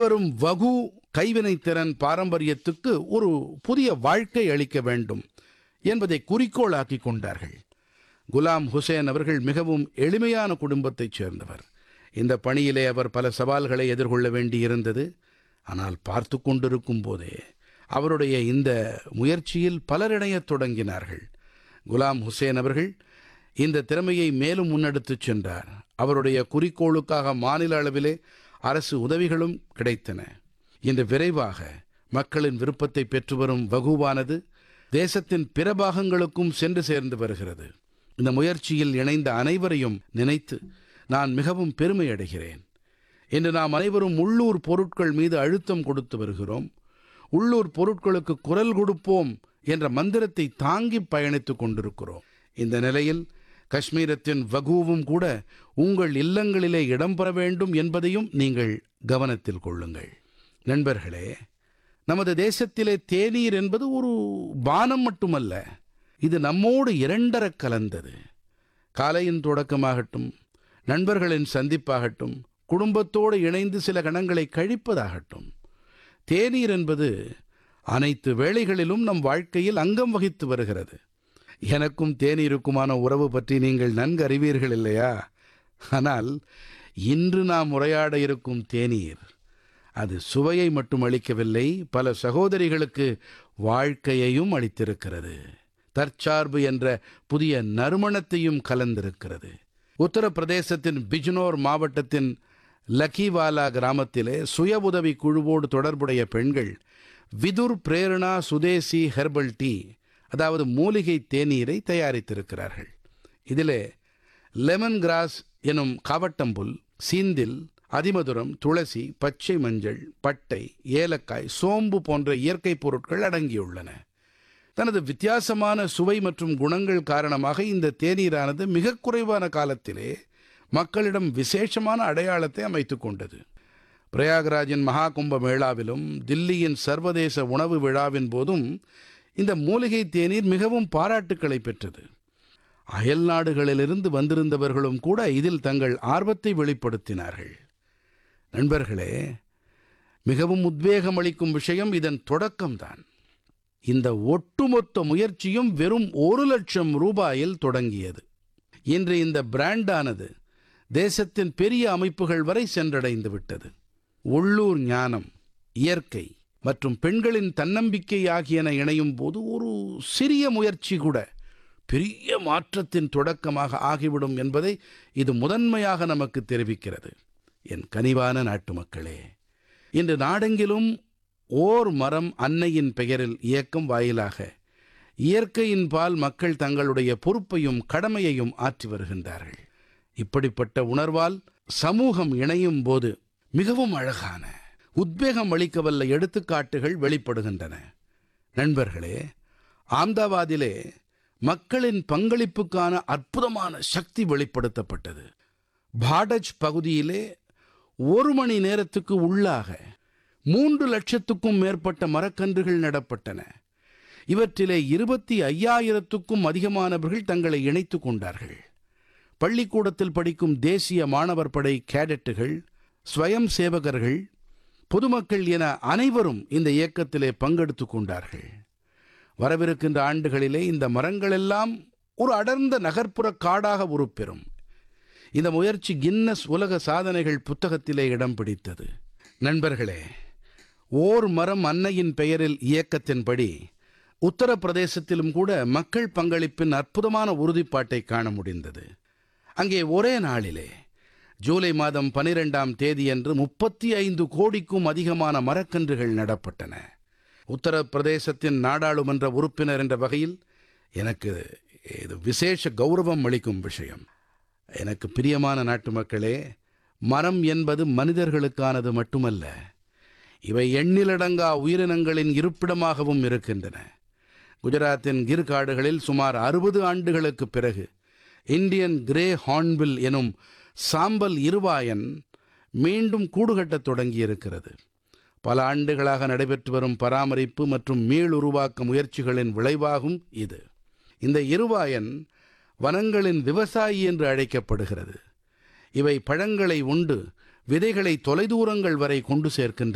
அனைவரும் வகு கைவினைத்திறன் பாரம்பரியத்துக்கு ஒரு புதிய வாழ்க்கை அளிக்க வேண்டும் என்பதை குறிக்கோளாக்கிக் கொண்டார்கள் குலாம் ஹுசேன் அவர்கள் மிகவும் எளிமையான குடும்பத்தைச் சேர்ந்தவர் இந்த பணியிலே அவர் பல சவால்களை எதிர்கொள்ள வேண்டியிருந்தது ஆனால் பார்த்து கொண்டிருக்கும் போதே அவருடைய இந்த முயற்சியில் பலர் இணையத் தொடங்கினார்கள் குலாம் ஹுசேன் அவர்கள் இந்த திறமையை மேலும் முன்னெடுத்துச் சென்றார் அவருடைய குறிக்கோளுக்காக மாநில அளவிலே அரசு உதவிகளும் கிடைத்தன இன்று விரைவாக மக்களின் விருப்பத்தை பெற்று வரும் வகுவானது தேசத்தின் பிற பாகங்களுக்கும் சென்று சேர்ந்து வருகிறது இந்த முயற்சியில் இணைந்த அனைவரையும் நினைத்து நான் மிகவும் பெருமை அடைகிறேன் இன்று நாம் அனைவரும் உள்ளூர் பொருட்கள் மீது அழுத்தம் கொடுத்து வருகிறோம் உள்ளூர் பொருட்களுக்கு குரல் கொடுப்போம் என்ற மந்திரத்தை தாங்கி பயணித்துக் கொண்டிருக்கிறோம் இந்த நிலையில் காஷ்மீரத்தின் வகுவும் கூட உங்கள் இல்லங்களிலே இடம்பெற வேண்டும் என்பதையும் நீங்கள் கவனத்தில் கொள்ளுங்கள் நண்பர்களே நமது தேசத்திலே தேநீர் என்பது ஒரு பானம் மட்டுமல்ல இது நம்மோடு இரண்டரக் கலந்தது காலையின் தொடக்கமாகட்டும் நண்பர்களின் சந்திப்பாகட்டும் குடும்பத்தோடு இணைந்து சில கணங்களை கழிப்பதாகட்டும் தேநீர் என்பது அனைத்து வேளைகளிலும் நம் வாழ்க்கையில் அங்கம் வகித்து வருகிறது எனக்கும் தேநீருக்குமான உறவு பற்றி நீங்கள் நன்கு அறிவீர்கள் இல்லையா ஆனால் இன்று நாம் உரையாட இருக்கும் தேநீர் அது சுவையை மட்டும் அளிக்கவில்லை பல சகோதரிகளுக்கு வாழ்க்கையையும் அளித்திருக்கிறது தற்சார்பு என்ற புதிய நறுமணத்தையும் கலந்திருக்கிறது உத்தரப்பிரதேசத்தின் பிஜ்னோர் மாவட்டத்தின் லக்கிவாலா கிராமத்திலே சுய உதவி குழுவோடு தொடர்புடைய பெண்கள் விதுர் பிரேரணா சுதேசி ஹெர்பல் டீ அதாவது மூலிகை தேநீரை தயாரித்திருக்கிறார்கள் இதிலே லெமன் கிராஸ் எனும் காவட்டம்புல் சீந்தில் அதிமதுரம் துளசி பச்சை மஞ்சள் பட்டை ஏலக்காய் சோம்பு போன்ற இயற்கை பொருட்கள் அடங்கியுள்ளன தனது வித்தியாசமான சுவை மற்றும் குணங்கள் காரணமாக இந்த தேநீரானது மிக குறைவான காலத்திலே மக்களிடம் விசேஷமான அடையாளத்தை அமைத்துக் கொண்டது பிரயாகராஜின் மகா கும்ப மேளாவிலும் தில்லியின் சர்வதேச உணவு விழாவின் போதும் இந்த மூலிகை தேநீர் மிகவும் பாராட்டுக்களை பெற்றது அயல் நாடுகளிலிருந்து வந்திருந்தவர்களும் கூட இதில் தங்கள் ஆர்வத்தை வெளிப்படுத்தினார்கள் நண்பர்களே மிகவும் உத்வேகம் அளிக்கும் விஷயம் இதன் தொடக்கம்தான் இந்த ஒட்டுமொத்த முயற்சியும் வெறும் ஒரு லட்சம் ரூபாயில் தொடங்கியது இன்று இந்த பிராண்டானது தேசத்தின் பெரிய அமைப்புகள் வரை சென்றடைந்து விட்டது உள்ளூர் ஞானம் இயற்கை மற்றும் பெண்களின் தன்னம்பிக்கை ஆகியன இணையும் போது ஒரு சிறிய முயற்சி கூட பெரிய மாற்றத்தின் தொடக்கமாக ஆகிவிடும் என்பதை இது முதன்மையாக நமக்கு தெரிவிக்கிறது என் கனிவான நாட்டு மக்களே இன்று நாடெங்கிலும் ஓர் மரம் அன்னையின் பெயரில் இயக்கம் வாயிலாக இயற்கையின் பால் மக்கள் தங்களுடைய பொறுப்பையும் கடமையையும் ஆற்றி வருகின்றார்கள் இப்படிப்பட்ட உணர்வால் சமூகம் இணையும் போது மிகவும் அழகான உத்வேகம் அளிக்கவல்ல எடுத்துக்காட்டுகள் வெளிப்படுகின்றன நண்பர்களே ஆம்தாபாதிலே மக்களின் பங்களிப்புக்கான அற்புதமான சக்தி வெளிப்படுத்தப்பட்டது பாடஜ் பகுதியிலே ஒரு மணி நேரத்துக்கு உள்ளாக மூன்று லட்சத்துக்கும் மேற்பட்ட மரக்கன்றுகள் நடப்பட்டன இவற்றிலே இருபத்தி ஐயாயிரத்துக்கும் அதிகமானவர்கள் தங்களை இணைத்துக் கொண்டார்கள் பள்ளிக்கூடத்தில் படிக்கும் தேசிய மாணவர் படை கேடட்டுகள் ஸ்வயம் சேவகர்கள் பொதுமக்கள் என அனைவரும் இந்த இயக்கத்திலே பங்கெடுத்துக் கொண்டார்கள் வரவிருக்கின்ற ஆண்டுகளிலே இந்த மரங்களெல்லாம் ஒரு அடர்ந்த நகர்ப்புற காடாக உருப்பெறும் இந்த முயற்சி கின்னஸ் உலக சாதனைகள் புத்தகத்திலே இடம் பிடித்தது நண்பர்களே ஓர் மரம் அன்னையின் பெயரில் இயக்கத்தின்படி உத்தரப்பிரதேசத்திலும் கூட மக்கள் பங்களிப்பின் அற்புதமான உறுதிப்பாட்டை காண முடிந்தது அங்கே ஒரே நாளிலே ஜூலை மாதம் பனிரெண்டாம் தேதியன்று முப்பத்தி ஐந்து கோடிக்கும் அதிகமான மரக்கன்றுகள் நடப்பட்டன உத்தரப்பிரதேசத்தின் நாடாளுமன்ற உறுப்பினர் என்ற வகையில் எனக்கு இது விசேஷ கௌரவம் அளிக்கும் விஷயம் எனக்கு பிரியமான நாட்டு மக்களே மரம் என்பது மனிதர்களுக்கானது மட்டுமல்ல இவை எண்ணிலடங்கா உயிரினங்களின் இருப்பிடமாகவும் இருக்கின்றன குஜராத்தின் கிர் காடுகளில் சுமார் அறுபது ஆண்டுகளுக்கு பிறகு இந்தியன் கிரே ஹார்ன்பில் எனும் சாம்பல் இருவாயன் மீண்டும் கூடுகட்டத் தொடங்கியிருக்கிறது பல ஆண்டுகளாக நடைபெற்று வரும் பராமரிப்பு மற்றும் மீளுருவாக்க முயற்சிகளின் விளைவாகும் இது இந்த இருவாயன் வனங்களின் விவசாயி என்று அழைக்கப்படுகிறது இவை பழங்களை உண்டு விதைகளை தொலைதூரங்கள் வரை கொண்டு சேர்க்கின்றன